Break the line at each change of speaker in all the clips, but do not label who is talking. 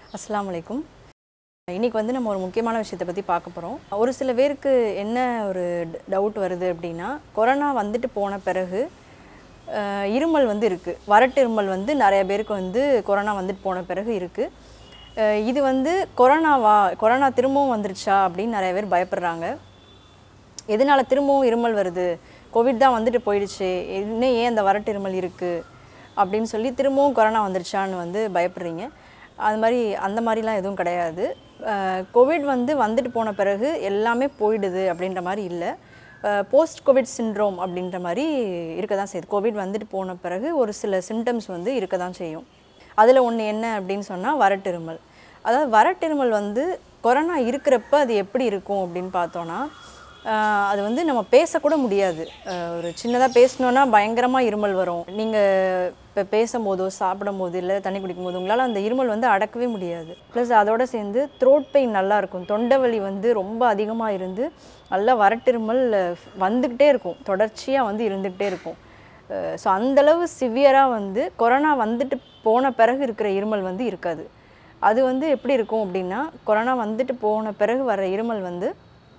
அஸ்ஸலாமு அலைக்கும் இன்னைக்கு வந்து நம்ம ஒரு முக்கியமான விஷயத்தை பற்றி பார்க்க போகிறோம் ஒரு சில பேருக்கு என்ன ஒரு டவுட் வருது அப்படின்னா கொரோனா வந்துட்டு போன பிறகு அஹ், இருமல் வந்து இருக்குது வறட்டு இருமல் வந்து நிறைய பேருக்கு வந்து கொரோனா வந்துட்டு போன பிறகு இருக்குது இது வந்து கொரோனாவா கொரோனா திரும்பவும் வந்துருச்சா அப்படின்னு நிறைய பேர் பயப்படுறாங்க எதனால திரும்பவும் இருமல் வருது கோவிட் தான் வந்துட்டு போயிடுச்சு இன்னும் ஏன் அந்த வறட்டு இருமல் இருக்குது அப்படின்னு சொல்லி திரும்பவும் கொரோனா வந்துருச்சான்னு வந்து பயப்படுறீங்க அது மாதிரி அந்த மாதிரிலாம் எதுவும் கிடையாது கோவிட் வந்து வந்துட்டு போன பிறகு எல்லாமே போயிடுது அப்படின்ற மாதிரி இல்லை போஸ்ட் கோவிட் சிண்ட்ரோம் அப்படின்ற மாதிரி இருக்க தான் செய்யுது கோவிட் வந்துட்டு போன பிறகு ஒரு சில சிம்டம்ஸ் வந்து இருக்க தான் செய்யும் அதில் ஒன்று என்ன அப்படின்னு சொன்னால் வறட்டிருமல் அதாவது வறட்டிருமல் வந்து கொரோனா இருக்கிறப்ப அது எப்படி இருக்கும் அப்படின்னு பார்த்தோன்னா ஆஹ் அது வந்து நம்ம பேசக்கூட முடியாது ஆஹ் ஒரு சின்னதாக பேசணுன்னா பயங்கரமாக இருமல் வரும் நீங்கள் இப்போ பேசும்போதோ சாப்பிடும்போது இல்லை தண்ணி குடிக்கும்போது உங்களால் அந்த இருமல் வந்து அடக்கவே முடியாது ப்ளஸ் அதோட சேர்ந்து த்ரோட் பெயின் நல்லா இருக்கும் தொண்டை வலி வந்து ரொம்ப அதிகமாக இருந்து நல்லா வறட்டிருமல் வந்துக்கிட்டே இருக்கும் தொடர்ச்சியாக வந்து இருந்துக்கிட்டே இருக்கும் ஸோ அந்தளவு சிவியராக வந்து கொரோனா வந்துட்டு போன பிறகு இருக்கிற இருமல் வந்து இருக்காது அது வந்து எப்படி இருக்கும் அப்படின்னா கொரோனா வந்துட்டு போன பிறகு வர இருமல் வந்து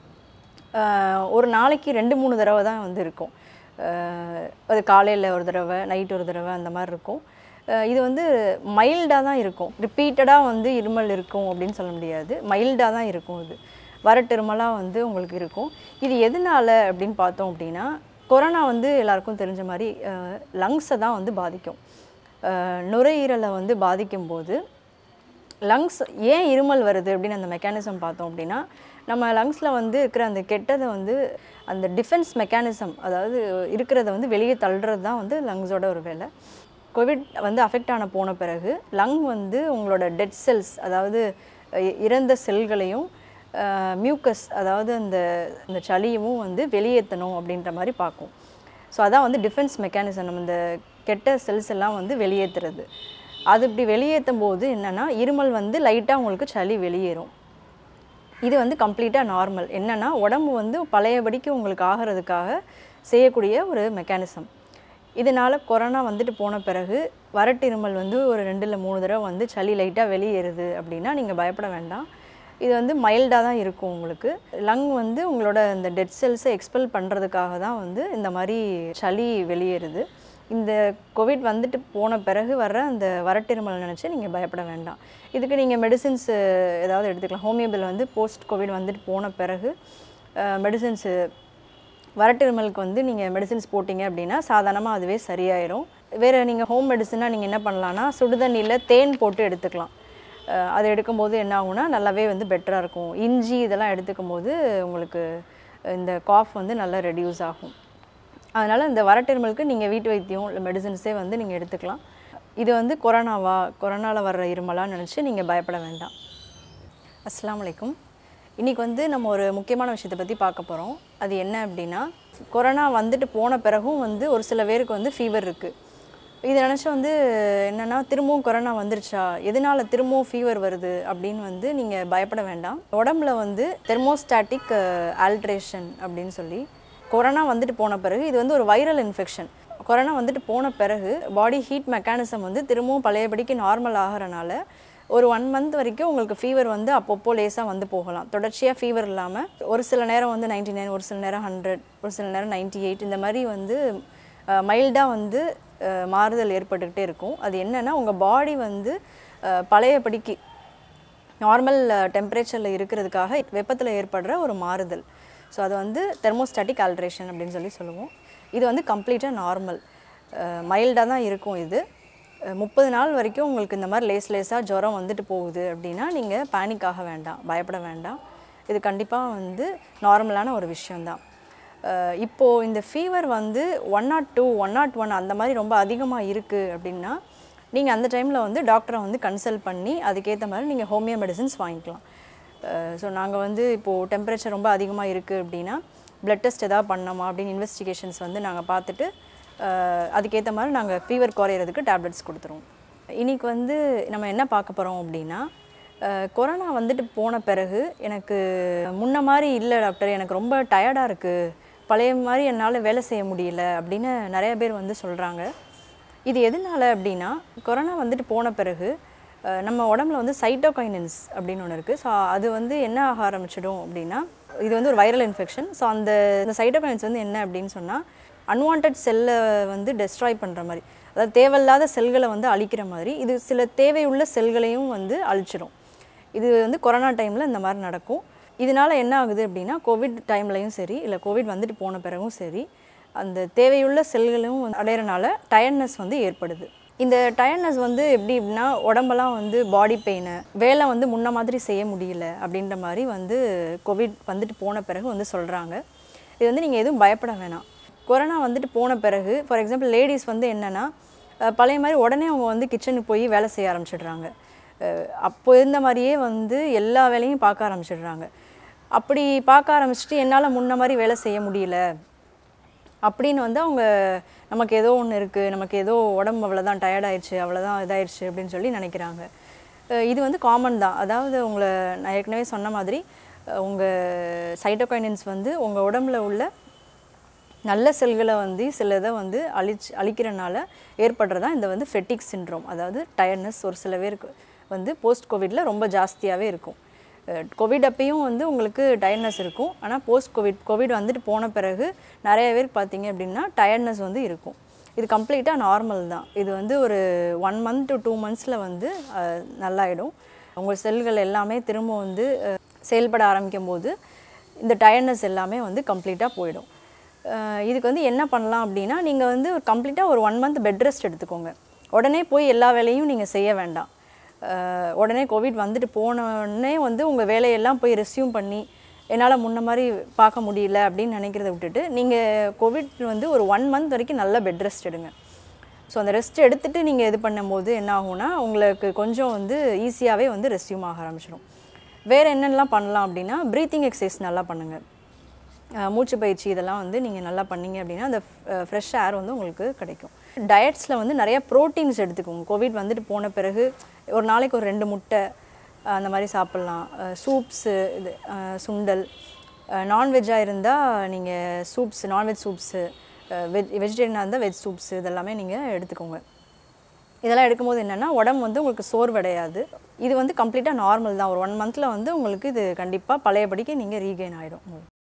ஆஹ் ஒரு நாளைக்கு ரெண்டு மூணு தடவை தான் வந்து இருக்கும் ஆஹ் அது காலையில் ஒரு தடவை நைட் ஒரு தடவை அந்த மாதிரி இருக்கும் ஆஹ் இது வந்து மைல்டாக தான் இருக்கும் ரிப்பீட்டடாக வந்து இருமல் இருக்கும் அப்படின்னு சொல்ல முடியாது மைல்டாக தான் இருக்கும் இது வரட்டிருமலாக வந்து உங்களுக்கு இருக்கும் இது எதனால அப்படின்னு பார்த்தோம் அப்படின்னா கொரோனா வந்து எல்லாருக்கும் தெரிஞ்ச மாதிரி லங்ஸை தான் வந்து பாதிக்கும் ஆஹ் நுரையீரலை வந்து பாதிக்கும்போது லங்ஸ் ஏன் இருமல் வருது அப்படின்னு அந்த மெக்கானிசம் பார்த்தோம் அப்படின்னா நம்ம லங்ஸில் வந்து இருக்கிற அந்த கெட்டதை வந்து அந்த டிஃபென்ஸ் மெக்கானிசம் அதாவது இருக்கிறத வந்து வெளியே தள்ளுறது தான் வந்து லங்ஸோட ஒரு வேலை கோவிட் வந்து அஃபெக்ட் ஆன போன பிறகு லங் வந்து உங்களோட டெட் செல்ஸ் அதாவது இ- இறந்த செல்களையும் மியூக்கஸ் அதாவது அந்த இந்த சளியவும் வந்து வெளியேற்றணும் அப்படின்ற மாதிரி பார்க்கும் ஸோ அதான் வந்து டிஃபென்ஸ் மெக்கானிசம் நம்ம இந்த கெட்ட செல்ஸ் எல்லாம் வந்து வெளியேற்றுறது அது இப்படி வெளியேற்றும் போது என்னென்னா இருமல் வந்து லைட்டாக உங்களுக்கு சளி வெளியேறும் இது வந்து கம்ப்ளீட்டாக நார்மல் என்னென்னா உடம்பு வந்து பழையபடிக்கு உங்களுக்கு ஆகிறதுக்காக செய்யக்கூடிய ஒரு மெக்கானிசம் இதனால் கொரோனா வந்துட்டு போன பிறகு வறட்டு இருமல் வந்து ஒரு ரெண்டு இல்லை மூணு தடவை வந்து சளி லைட்டாக வெளியேறுது அப்படின்னா நீங்கள் பயப்பட வேண்டாம் இது வந்து மைல்டாக தான் இருக்கும் உங்களுக்கு லங் வந்து உங்களோட இந்த டெட் செல்ஸை எக்ஸ்பெல் பண்ணுறதுக்காக தான் வந்து இந்த மாதிரி சளி வெளியேறுது இந்த கோவிட் வந்துட்டு போன பிறகு வர்ற அந்த வறட்டிருமல் நினச்சி நீங்கள் பயப்பட வேண்டாம் இதுக்கு நீங்கள் மெடிசின்ஸ் ஏதாவது எடுத்துக்கலாம் ஹோமியோபில் வந்து போஸ்ட் கோவிட் வந்துட்டு போன பிறகு மெடிசின்ஸு வறட்டிருமலுக்கு வந்து நீங்கள் மெடிசின்ஸ் போட்டிங்க அப்படின்னா சாதாரணமாக அதுவே சரியாயிடும் வேறு நீங்கள் ஹோம் மெடிசனாக நீங்கள் என்ன பண்ணலான்னா சுடுதண்ணியில் தேன் போட்டு எடுத்துக்கலாம் அஹ் அது எடுக்கும்போது என்ன ஆகும்னா நல்லாவே வந்து பெட்டராக இருக்கும் இஞ்சி இதெல்லாம் எடுத்துக்கும் போது உங்களுக்கு இந்த காஃப் வந்து நல்லா ரெடியூஸ் ஆகும் அதனால் இந்த வறட்டிருமலுக்கு நீங்கள் வீட்டு வைத்தியம் இல்லை மெடிசின்ஸே வந்து நீங்கள் எடுத்துக்கலாம் இது வந்து கொரோனாவா கொரோனாவில் வர்ற இருமலான்னு நினச்சி நீங்கள் பயப்பட வேண்டாம் அஸ்ஸலாமு அலைக்கும் இன்றைக்கி வந்து நம்ம ஒரு முக்கியமான விஷயத்தை பற்றி பார்க்க போகிறோம் அது என்ன அப்படின்னா கொரோனா வந்துட்டு போன பிறகும் வந்து ஒரு சில பேருக்கு வந்து ஃபீவர் இருக்குது இது நினச்சி வந்து என்னென்னா திரும்பவும் கொரோனா வந்துருச்சா எதனால திரும்பவும் ஃபீவர் வருது அப்படின்னு வந்து நீங்கள் பயப்பட வேண்டாம் உடம்புல வந்து தெர்மோஸ்டாட்டிக் ஆல்ட்ரேஷன் அப்படின்னு சொல்லி கொரோனா வந்துட்டு போன பிறகு இது வந்து ஒரு வைரல் இன்ஃபெக்ஷன் கொரோனா வந்துட்டு போன பிறகு பாடி ஹீட் மெக்கானிசம் வந்து திரும்பவும் பழையபடிக்கு நார்மல் ஆகிறனால ஒரு ஒன் மந்த் வரைக்கும் உங்களுக்கு ஃபீவர் வந்து அப்பப்போ லேசாக வந்து போகலாம் தொடர்ச்சியாக ஃபீவர் இல்லாமல் ஒரு சில நேரம் வந்து 99 நைன் ஒரு சில நேரம் ஹண்ட்ரட் ஒரு சில நேரம் 98 எயிட் இந்த மாதிரி வந்து மைல்டாக வந்து அஹ், மாறுதல் ஏற்பட்டுக்கிட்டே இருக்கும் அது என்னென்னா உங்கள் பாடி வந்து அஹ், பழையபடிக்கு நார்மல் டெம்பரேச்சரில் இருக்கிறதுக்காக வெப்பத்தில் ஏற்படுற ஒரு மாறுதல் ஸோ அது வந்து தெர்மோஸ்டாட்டிக் ஆல்ட்ரேஷன் அப்படின்னு சொல்லி சொல்லுவோம் இது வந்து கம்ப்ளீட்டாக நார்மல் மைல்டாக தான் இருக்கும் இது முப்பது நாள் வரைக்கும் உங்களுக்கு இந்த மாதிரி லேஸ் லேஸாக ஜுரம் வந்துட்டு போகுது அப்படின்னா நீங்கள் பேனிக் ஆக வேண்டாம் பயப்பட வேண்டாம் இது கண்டிப்பாக வந்து நார்மலான ஒரு விஷயந்தான் அஹ் இப்போது இந்த ஃபீவர் வந்து one not two one not one அந்த மாதிரி ரொம்ப அதிகமாக இருக்குது அப்படின்னா நீங்கள் அந்த டைமில் வந்து டாக்டரை வந்து கன்சல்ட் பண்ணி அதுக்கேற்ற மாதிரி நீங்கள் ஹோமியோ மெடிசின்ஸ் வாங்கிக்கலாம் ஸோ நாங்கள் வந்து இப்போது டெம்பரேச்சர் ரொம்ப அதிகமாக இருக்குது அப்படின்னா பிளட் டெஸ்ட் எதாவது பண்ணோமா அப்படின்னு இன்வெஸ்டிகேஷன்ஸ் வந்து நாங்கள் பார்த்துட்டு அஹ், அதுக்கேற்ற மாதிரி நாங்கள் ஃபீவர் குறையிறதுக்கு டேப்லெட்ஸ் கொடுத்துருவோம் இன்னைக்கு வந்து நம்ம என்ன பார்க்க போகிறோம் அப்படின்னா அஹ், கொரோனா வந்துட்டு போன பிறகு எனக்கு முன்ன மாதிரி இல்லை டாக்டர் எனக்கு ரொம்ப டயர்டாக இருக்குது பழைய மாதிரி என்னால் வேலை செய்ய முடியல அப்படின்னு நிறைய பேர் வந்து சொல்கிறாங்க இது எதனால அப்படின்னா கொரோனா வந்துட்டு போன பிறகு அஹ் நம்ம உடம்புல வந்து சைட்டோகைனன்ஸ் அப்படின்னு ஒன்று இருக்குது ஸோ அது வந்து என்ன ஆக ஆரம்பிச்சிடும் அப்படின்னா இது வந்து ஒரு வைரல் இன்ஃபெக்ஷன் ஸோ அந்த இந்த சைட்டோகைனன்ஸ் வந்து என்ன அப்படின்னு சொன்னால் அன்வான்ட் செல்லை வந்து டெஸ்ட்ராய் பண்ணுற மாதிரி அதாவது தேவையில்லாத செல்களை வந்து அழிக்கிற மாதிரி இது சில தேவையுள்ள செல்களையும் வந்து அழிச்சிடும் இது வந்து கொரோனா டைமில் இந்த மாதிரி நடக்கும் இதனால என்ன ஆகுது அப்படின்னா கோவிட் டைம்லையும் சரி இல்லை கோவிட் வந்துட்டு போன பிறகும் சரி அந்த தேவையுள்ள செல்களும் வந்து அடையிறனால டயர்ட்னஸ் வந்து ஏற்படுது இந்த டயர்ட்னஸ் வந்து எப்படி அப்படின்னா உடம்பெல்லாம் வந்து பாடி பெயின் வேலை வந்து முன்ன மாதிரி செய்ய முடியல அப்படின்ற மாதிரி வந்து கோவிட் வந்துட்டு போன பிறகு வந்து சொல்கிறாங்க இது வந்து நீங்கள் எதுவும் பயப்பட வேணாம் கொரோனா வந்துட்டு போன பிறகு ஃபார் எக்ஸாம்பிள் லேடிஸ் வந்து என்னென்னா அஹ், பழைய மாதிரி உடனே அவங்க வந்து கிச்சனுக்கு போய் வேலை செய்ய ஆரம்பிச்சிடுறாங்க அஹ், அப்போ இருந்த மாதிரியே வந்து எல்லா வேலையும் பார்க்க ஆரம்பிச்சிடுறாங்க அப்படி பார்க்க ஆரம்பிச்சிட்டு என்னால் முன்ன மாதிரி வேலை செய்ய முடியல அப்படின்னு வந்து அவங்க நமக்கு ஏதோ ஒன்று இருக்குது நமக்கு ஏதோ உடம்பு அவ்வளோதான் டயர்ட் ஆயிடுச்சு அவ்வளோதான் இதாயிடுச்சு அப்படின்னு சொல்லி நினைக்கிறாங்க அஹ் இது வந்து காமன் தான் அதாவது உங்களை நான் ஏற்கனவே சொன்ன மாதிரி உங்கள் சைட்டோகைனன்ஸ் வந்து உங்கள் உடம்புல உள்ள நல்ல செல்களை வந்து சில இதை வந்து அழிச்சு அழிக்கிறனால ஏற்படுறதா இந்த வந்து ஃபெட்டிக் சிண்ட்ரோம் அதாவது டயர்ட்னஸ் ஒரு சில பேருக்கு வந்து போஸ்ட் கோவிடில் ரொம்ப ஜாஸ்தியாகவே இருக்கும் கோவிட் அப்பயும் வந்து உங்களுக்கு டயர்ட்னஸ் இருக்கும் ஆனால் போஸ்ட் கோவிட் கோவிட் வந்துட்டு போன பிறகு நிறைய பேருக்கு பார்த்தீங்க அப்படின்னா டயர்ட்னஸ் வந்து இருக்கும் இது கம்ப்ளீட்டாக நார்மல் தான் இது வந்து ஒரு ஒன் மந்த் டு டூ மந்த்ஸில் வந்து அஹ், நல்லாயிடும் உங்கள் செல்கள் எல்லாமே திரும்ப வந்து அஹ், செயல்பட ஆரம்பிக்கும் போது இந்த டயர்ட்னஸ் எல்லாமே வந்து கம்ப்ளீட்டாக போயிடும் அஹ் இதுக்கு வந்து என்ன பண்ணலாம் அப்படின்னா நீங்கள் வந்து கம்ப்ளீட்டாக ஒரு ஒன் மந்த் பெட் ரெஸ்ட் எடுத்துக்கோங்க உடனே போய் எல்லா வேலையும் நீங்கள் செய்ய வேண்டாம் அஹ் உடனே கோவிட் வந்துட்டு போன உடனே வந்து உங்கள் வேலையெல்லாம் போய் ரெஸ்யூம் பண்ணி என்னால் முன்ன மாதிரி பார்க்க முடியல அப்படின்னு நினைக்கிறத விட்டுட்டு நீங்கள் கோவிட் வந்து ஒரு ஒன் மந்த் வரைக்கும் நல்ல பெட் ரெஸ்ட் எடுங்க ஸோ அந்த ரெஸ்ட் எடுத்துட்டு நீங்கள் இது பண்ணும்போது என்ன ஆகும்னா உங்களுக்கு கொஞ்சம் வந்து ஈஸியாகவே வந்து ரெஸ்யூம் ஆக ஆரம்பிச்சிடும் வேறு என்னென்னலாம் பண்ணலாம் அப்படின்னா ப்ரீத்திங் எக்ஸசைஸ் நல்லா பண்ணுங்கள் அஹ் மூச்சு பயிற்சி இதெல்லாம் வந்து நீங்கள் நல்லா பண்ணீங்க அப்படின்னா அந்த ஃப்ரெஷ் ஏர் வந்து உங்களுக்கு கிடைக்கும் டயட்ஸில் வந்து நிறைய ப்ரோட்டீன்ஸ் எடுத்துக்கோங்க கோவிட் வந்துட்டு போன பிறகு ஒரு நாளைக்கு ஒரு ரெண்டு முட்டை அஹ் அந்த மாதிரி சாப்பிட்லாம் சூப்ஸு இது அஹ் சுண்டல் நான்வெஜ்ஜாக இருந்தால் நீங்கள் சூப்ஸ் நான்வெஜ் சூப்ஸு வெஜ் வெஜிடேரியனாக இருந்தால் வெஜ் சூப்ஸ் இதெல்லாமே நீங்கள் எடுத்துக்கோங்க இதெல்லாம் எடுக்கும்போது என்னென்னா உடம்பு வந்து உங்களுக்கு சோர்வடையாது இது வந்து கம்ப்ளீட்டாக நார்மல் தான் ஒரு ஒன் மந்தில் வந்து உங்களுக்கு இது கண்டிப்பாக பழையபடிக்கு நீங்கள் ரீகெயின் ஆகிடும்